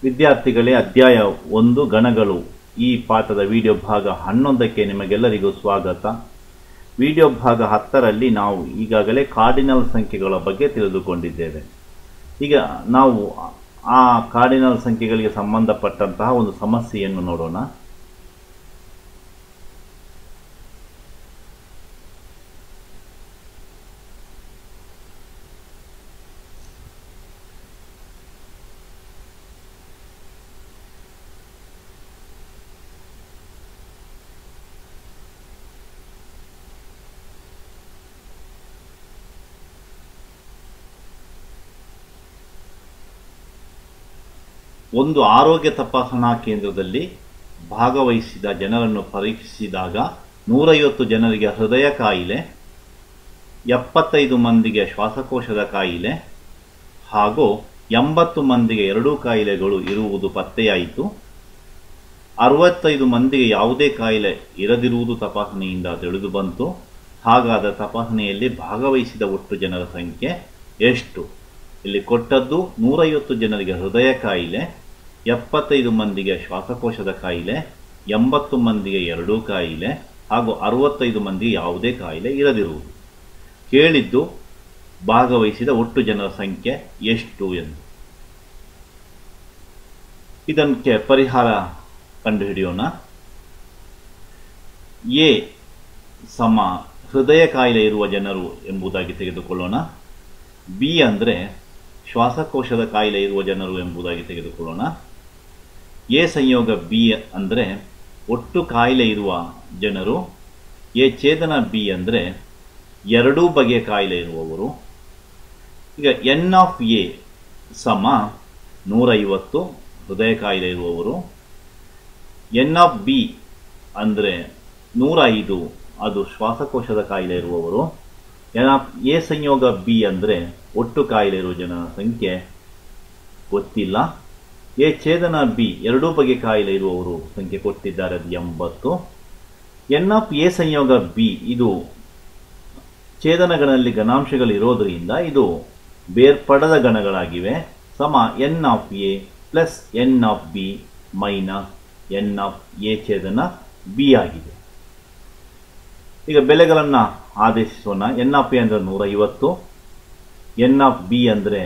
ವಿದ್ಯಾರ್ಥಿಗಳೇ ಅಧ್ಯಾಯ ಒಂದು ಗಣಗಳು ಈ ಪಾಠದ ವಿಡಿಯೋ ಭಾಗ ಹನ್ನೊಂದಕ್ಕೆ ನಿಮಗೆಲ್ಲರಿಗೂ ಸ್ವಾಗತ ವಿಡಿಯೋ ಭಾಗ ಹತ್ತರಲ್ಲಿ ನಾವು ಈಗಾಗಲೇ ಕಾರ್ಡಿನಲ್ ಸಂಖ್ಯೆಗಳ ಬಗ್ಗೆ ತಿಳಿದುಕೊಂಡಿದ್ದೇವೆ ಈಗ ನಾವು ಆ ಕಾರ್ಡಿನಲ್ ಸಂಖ್ಯೆಗಳಿಗೆ ಸಂಬಂಧಪಟ್ಟಂತಹ ಒಂದು ಸಮಸ್ಯೆಯನ್ನು ನೋಡೋಣ ಒಂದು ಆರೋಗ್ಯ ತಪಾಸಣಾ ಕೇಂದ್ರದಲ್ಲಿ ಭಾಗವಹಿಸಿದ ಜನರನ್ನು ಪರೀಕ್ಷಿಸಿದಾಗ ನೂರೈವತ್ತು ಜನರಿಗೆ ಹೃದಯ ಕಾಯಿಲೆ ಎಪ್ಪತ್ತೈದು ಮಂದಿಗೆ ಶ್ವಾಸಕೋಶದ ಕಾಯಿಲೆ ಹಾಗೂ ಎಂಬತ್ತು ಮಂದಿಗೆ ಎರಡೂ ಕಾಯಿಲೆಗಳು ಇರುವುದು ಪತ್ತೆಯಾಯಿತು ಅರವತ್ತೈದು ಮಂದಿಗೆ ಯಾವುದೇ ಕಾಯಿಲೆ ಇರದಿರುವುದು ತಪಾಸಣೆಯಿಂದ ತಿಳಿದು ಬಂತು ಹಾಗಾದ ತಪಾಸಣೆಯಲ್ಲಿ ಭಾಗವಹಿಸಿದ ಒಟ್ಟು ಜನರ ಸಂಖ್ಯೆ ಎಷ್ಟು ಇಲ್ಲಿ ಕೊಟ್ಟದ್ದು ನೂರೈವತ್ತು ಜನರಿಗೆ ಹೃದಯ ಕಾಯಿಲೆ ಎಪ್ಪತ್ತೈದು ಮಂದಿಗೆ ಶ್ವಾಸಕೋಶದ ಕಾಯಿಲೆ ಎಂಬತ್ತು ಮಂದಿಗೆ ಎರಡೂ ಕಾಯಿಲೆ ಹಾಗೂ ಅರವತ್ತೈದು ಮಂದಿಗೆ ಯಾವುದೇ ಕಾಯಿಲೆ ಇರದಿರುವುದು ಕೇಳಿದ್ದು ಭಾಗವಹಿಸಿದ ಒಟ್ಟು ಜನರ ಸಂಖ್ಯೆ ಎಷ್ಟು ಎಂದು ಇದಕ್ಕೆ ಪರಿಹಾರ ಕಂಡುಹಿಡಿಯೋಣ ಎ ಸಮ ಹೃದಯ ಕಾಯಿಲೆ ಇರುವ ಜನರು ಎಂಬುದಾಗಿ ತೆಗೆದುಕೊಳ್ಳೋಣ ಬಿ ಅಂದರೆ ಶ್ವಾಸಕೋಶದ ಕಾಯಿಲೆ ಇರುವ ಜನರು ಎಂಬುದಾಗಿ ತೆಗೆದುಕೊಳ್ಳೋಣ ಎ ಸಂಯೋಗ ಬಿ ಅಂದರೆ ಒಟ್ಟು ಕಾಯಿಲೆ ಇರುವ ಜನರು ಎ ಛೇದನ ಬಿ ಅಂದರೆ ಎರಡೂ ಬಗೆಯ ಕಾಯಿಲೆ ಇರುವವರು ಈಗ ಎನ್ ಆಫ್ ಎ ಸಮ ನೂರೈವತ್ತು ಹೃದಯ ಕಾಯಿಲೆ ಇರುವವರು ಎನ್ ಆಫ್ ಬಿ ಅಂದರೆ ನೂರ ಐದು ಅದು ಶ್ವಾಸಕೋಶದ ಕಾಯಿಲೆ ಇರುವವರು ಎನ್ ಆಫ್ ಎ ಸಂಯೋಗ ಬಿ ಅಂದರೆ ಒಟ್ಟು ಕಾಯಿಲೆ ಇರುವ ಜನರ ಸಂಖ್ಯೆ ಗೊತ್ತಿಲ್ಲ ಎ ಛೇದನ ಬಿ ಎರಡೂ ಬಗೆ ಕಾಯಿಲೆ ಇರುವವರು ಸಂಖ್ಯೆ ಕೊಟ್ಟಿದ್ದಾರೆ ಅದು ಎಂಬತ್ತು ಎನ್ ಆಫ್ ಎ ಸಂಯೋಗ ಬಿ ಇದು ಛೇದನಗಳಲ್ಲಿ ಗಣಾಂಶಗಳು ಇರೋದರಿಂದ ಇದು ಬೇರ್ಪಡದ ಗಣಗಳಾಗಿವೆ ಸಮ N of A plus N of B minus N of A ಛೇದನ ಬಿ ಆಗಿದೆ ಈಗ ಬೆಲೆಗಳನ್ನು ಆದೇಶಿಸೋಣ ಎನ್ ಆಫ್ ಎ ಅಂದರೆ ನೂರೈವತ್ತು ಎನ್ ಆಫ್ ಬಿ ಅಂದರೆ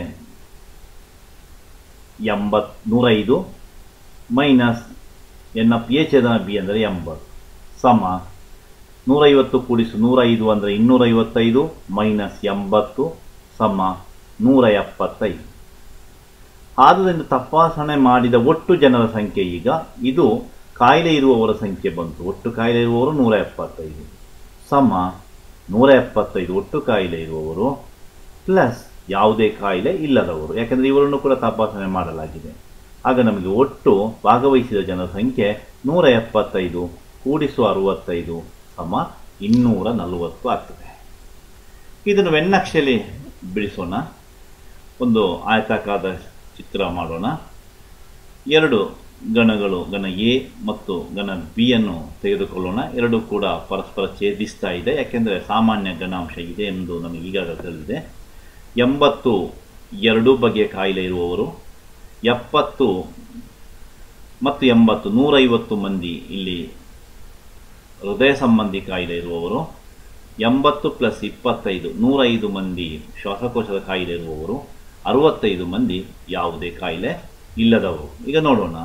ಎಂಬತ್ ನೂರೈದು ಮೈನಸ್ ಎನ್ ಆಫ್ ಎ ಛೇದನ ಬಿ ಅಂದರೆ ಎಂಬತ್ತು ಸಮ ನೂರೈವತ್ತು ಕೂಡಿಸು ನೂರೈದು ಅಂದರೆ ಇನ್ನೂರೈವತ್ತೈದು ಮೈನಸ್ ಎಂಬತ್ತು ಸಮ ನೂರ ಎಪ್ಪತ್ತೈದು ಆದ್ದರಿಂದ ತಪಾಸಣೆ ಮಾಡಿದ ಒಟ್ಟು ಜನರ ಸಂಖ್ಯೆ ಈಗ ಇದು ಕಾಯಿಲೆ ಇರುವವರ ಸಂಖ್ಯೆ ಬಂತು ಒಟ್ಟು ಕಾಯಿಲೆ ಇರುವವರು ನೂರ ಎಪ್ಪತ್ತೈದು ಸಮ ನೂರ ಎಪ್ಪತ್ತೈದು ಒಟ್ಟು ಕಾಯಿಲೆ ಇರುವವರು ಪ್ಲಸ್ ಯಾವುದೇ ಕಾಯಿಲೆ ಇಲ್ಲದವರು ಯಾಕಂದರೆ ಇವರನ್ನು ಕೂಡ ತಪಾಸಣೆ ಮಾಡಲಾಗಿದೆ ಆಗ ನಮಗೆ ಒಟ್ಟು ಭಾಗವಹಿಸಿದ ಜನರ ಸಂಖ್ಯೆ ನೂರ ಎಪ್ಪತ್ತೈದು ಕೂಡಿಸು ಅರುವತ್ತೈದು ಸಮ ಇನ್ನೂರ ನಲವತ್ತು ಆಗ್ತದೆ ಇದನ್ನು ವೆನ್ನಕ್ಷೆಯಲ್ಲಿ ಬಿಡಿಸೋಣ ಒಂದು ಆಯತಾಕಾರದ ಚಿತ್ರ ಮಾಡೋಣ ಎರಡು ಗಣಗಳು ಗಣ ಎ ಮತ್ತು ಗಣ ಬಿ ಅನ್ನು ತೆಗೆದುಕೊಳ್ಳೋಣ ಎರಡು ಕೂಡ ಪರಸ್ಪರ ಛೇದಿಸ್ತಾ ಇದೆ ಯಾಕೆಂದರೆ ಸಾಮಾನ್ಯ ಗಣಾಂಶ ಇದೆ ಎಂದು ನಮಗೆ ಈಗಾಗಲೇ ತಿಳಿದಿದೆ ಎಂಬತ್ತು ಎರಡೂ ಬಗೆಯ ಕಾಯಿಲೆ ಇರುವವರು ಎಪ್ಪತ್ತು ಮತ್ತು ಎಂಬತ್ತು ನೂರೈವತ್ತು ಮಂದಿ ಇಲ್ಲಿ ಹೃದಯ ಸಂಬಂಧಿ ಕಾಯಿಲೆ ಇರುವವರು ಎಂಬತ್ತು ಪ್ಲಸ್ ಇಪ್ಪತ್ತೈದು ನೂರೈದು ಮಂದಿ ಶ್ವಾಸಕೋಶದ ಕಾಯಿಲೆ ಇರುವವರು ಅರವತ್ತೈದು ಮಂದಿ ಯಾವುದೇ ಕಾಯಿಲೆ ಇಲ್ಲದವರು ಈಗ ನೋಡೋಣ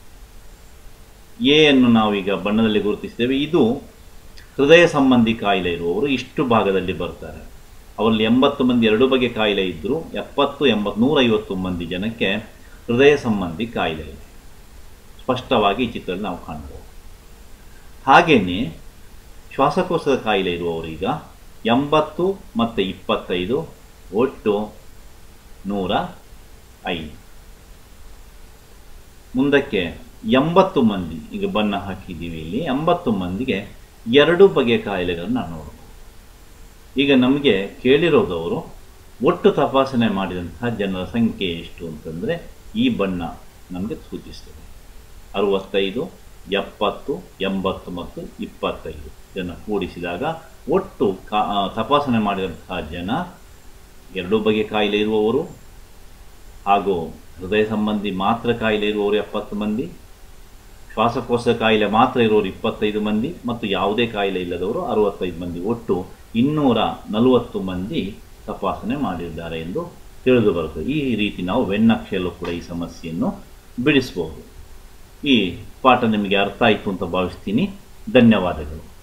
ಎ ಅನ್ನು ನಾವೀಗ ಬಣ್ಣದಲ್ಲಿ ಗುರುತಿಸಿದ್ದೇವೆ ಇದು ಹೃದಯ ಸಂಬಂಧಿ ಕಾಯಿಲೆ ಇರುವವರು ಇಷ್ಟು ಭಾಗದಲ್ಲಿ ಬರ್ತಾರೆ ಅವರಲ್ಲಿ ಎಂಬತ್ತು ಮಂದಿ ಎರಡು ಬಗೆ ಕಾಯಿಲೆ ಇದ್ದರೂ ಎಪ್ಪತ್ತು ಎಂಬತ್ತು ನೂರೈವತ್ತು ಮಂದಿ ಜನಕ್ಕೆ ಹೃದಯ ಸಂಬಂಧಿ ಕಾಯಿಲೆ ಇದೆ ಸ್ಪಷ್ಟವಾಗಿ ಈ ಚಿತ್ರದಲ್ಲಿ ನಾವು ಕಾಣ್ಬೋದು ಹಾಗೆಯೇ ಶ್ವಾಸಕೋಶದ ಕಾಯಿಲೆ ಇರುವವರೀಗ ಎಂಬತ್ತು ಮತ್ತು ಇಪ್ಪತ್ತೈದು ಒಟ್ಟು ನೂರ ಐದು ಮುಂದಕ್ಕೆ ಎಂಬತ್ತು ಮಂದಿ ಈಗ ಬಣ್ಣ ಹಾಕಿದ್ದೀವಿ ಇಲ್ಲಿ ಎಂಬತ್ತು ಮಂದಿಗೆ ಎರಡು ಬಗೆಯ ಕಾಯಿಲೆಗಳನ್ನು ನೋಡಬಹುದು ಈಗ ನಮಗೆ ಕೇಳಿರೋದವರು ಒಟ್ಟು ತಪಾಸಣೆ ಮಾಡಿದಂತಹ ಜನರ ಸಂಖ್ಯೆ ಎಷ್ಟು ಅಂತಂದರೆ ಈ ಬಣ್ಣ ನಮಗೆ ಸೂಚಿಸ್ತದೆ ಅರುವತ್ತೈದು ಎಪ್ಪತ್ತು ಎಂಬತ್ತು ಮತ್ತು ಇಪ್ಪತ್ತೈದು ಜನ ಕೂಡಿಸಿದಾಗ ಒಟ್ಟು ಕಾ ತಪಾಸಣೆ ಮಾಡಿದಂತಹ ಜನ ಎರಡೂ ಬಗೆಯ ಕಾಯಿಲೆ ಇರುವವರು ಹಾಗೂ ಹೃದಯ ಸಂಬಂಧಿ ಮಾತ್ರ ಕಾಯಿಲೆ ಇರುವವರು ಎಪ್ಪತ್ತು ಮಂದಿ ಶ್ವಾಸಕೋಶ ಕಾಯಿಲೆ ಮಾತ್ರ ಇರುವವರು ಇಪ್ಪತ್ತೈದು ಮಂದಿ ಮತ್ತು ಯಾವುದೇ ಕಾಯಿಲೆ ಇಲ್ಲದವರು ಅರವತ್ತೈದು ಮಂದಿ ಒಟ್ಟು ಇನ್ನೂರ ನಲವತ್ತು ಮಂದಿ ತಪಾಸಣೆ ಮಾಡಿದ್ದಾರೆ ಎಂದು ತಿಳಿದು ಬರುತ್ತದೆ ಈ ರೀತಿ ನಾವು ವೆನ್ನಕ್ಷೆಯಲ್ಲೂ ಕೂಡ ಈ ಸಮಸ್ಯೆಯನ್ನು ಬಿಡಿಸಬಹುದು ಈ ಪಾಠ ನಿಮಗೆ ಅರ್ಥ ಆಯಿತು ಅಂತ ಭಾವಿಸ್ತೀನಿ ಧನ್ಯವಾದಗಳು